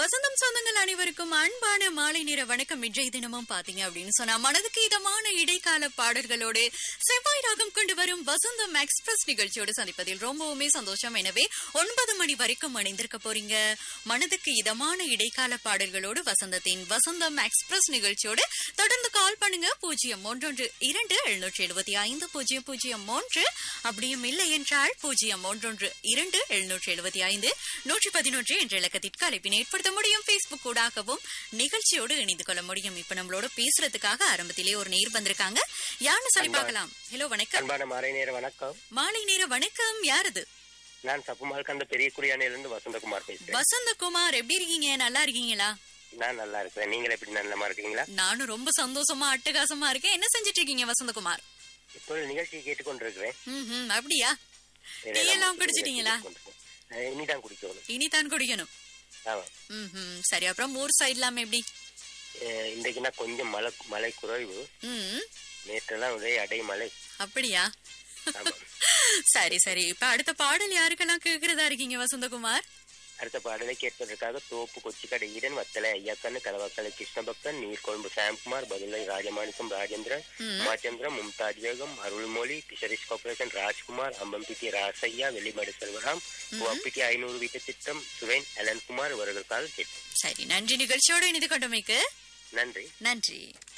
வசந்தம் சொந்தங்கள் அனைவருக்கும் அன்பான மாலை நேர வணக்கம் இன்றைய தினமும் பாத்தீங்க அப்படின்னு சொன்னா மனதுக்கு இதமான இடைக்கால பாடல்களோடு செவ்வாய் ராகம் கொண்டு வரும் வசந்தம் எக்ஸ்பிரஸ் நிகழ்ச்சியோடு சந்திப்பதில் ரொம்பவுமே சந்தோஷம் எனவே ஒன்பது மணி வரைக்கும் அணிந்திருக்க போறீங்க மனதுக்கு இதமான இடைக்கால பாடல்களோடு வசந்தத்தின் வசந்தம் எக்ஸ்பிரஸ் நிகழ்ச்சியோடு தொடர்ந்து கால் பண்ணுங்க பூஜ்ஜியம் ஒன்றொன்று இரண்டு எழுநூற்றி எழுபத்தி ஐந்து பூஜ்ஜியம் பூஜ்ஜியம் மூன்று அப்படியும் இல்லை என்றால் பூஜ்ஜியம் ஒன்றொன்று இரண்டு எழுநூற்றி எழுபத்தி ஐந்து நூற்றி பதினொன்று என்ற இலக்கத்திற்கு அழைப்பினை ஏற்படுத்த முடியும் பேஸ்புக் ஊடாகவும் நிகழ்ச்சியோடு இணைந்து கொள்ள முடியும் இப்ப நம்மளோட பேசுறதுக்காக ஆரம்பத்திலே ஒரு நேர் வந்திருக்காங்க யாருன்னு சொல்லி பார்க்கலாம் ஹலோ வணக்கம் அன்பான மாலை நேர வணக்கம் மாலை நேர வணக்கம் யாரது நான் சப்புமால் கந்த பெரிய குடியானையிலிருந்து வசந்தகுமார் பேசுறேன் வசந்தகுமார் எப்படி இருக்கீங்க நல்லா இருக்கீங்களா நான் நல்லா இருக்கிறேன் நீங்க எப்படி நல்லமா இருக்கீங்களா நானும் ரொம்ப சந்தோஷமா அட்டகாசமா இருக்கேன் என்ன செஞ்சிட்டு இருக்கீங்க வசந்தகுமார் இப்போ நிகழ்ச்சியை கேட்டுக்கொண்டிருக்கிறேன் ம் அப்படியா டீ எல்லாம் குடிச்சிட்டீங்களா அஹ் இனிதான் குடிக்கணும் இனிதான் குடிக்கணும் ஆமா ம் சரி அப்புறம் ஊர் சைட்லாம் எப்படி அஹ் இன்றைக்குனா கொஞ்சம் மழை மழை குறைவு ம் நேற்றெல்லாம் ஒரே அடைமழை அப்படியா ஆமா சரி சரி இப்ப அடுத்த பாடல் யாருக்கெல்லாம் கேக்குறதா இருக்கீங்க வசந்தகுமார் அடுத்த பாடலை கேட்பதற்காக தோப்பு கொச்சிக்கடை ஈடன் வத்தலை ஐயாக்கண்ணு கலவக்கலை கிருஷ்ணபக்தன் நீர்கொழும்பு சாம்குமார் பதிலை ராஜமாணிக்கம் ராஜேந்திரன் ம். உமாச்சந்திரம் மும்தாஜ் பேகம் அருள்மொழி பிஷரிஸ் கார்பரேஷன் ராஜ்குமார் அம்பம்பிட்டி ராசையா வெள்ளிமடு செல்வராம் உவப்பிட்டி ஐநூறு வீட்டு திட்டம் சுரேன் அலன்குமார் இவர்களுக்காக கேட்போம் சரி நன்றி நிகழ்ச்சியோடு இணைந்து கொண்டமைக்கு நன்றி நன்றி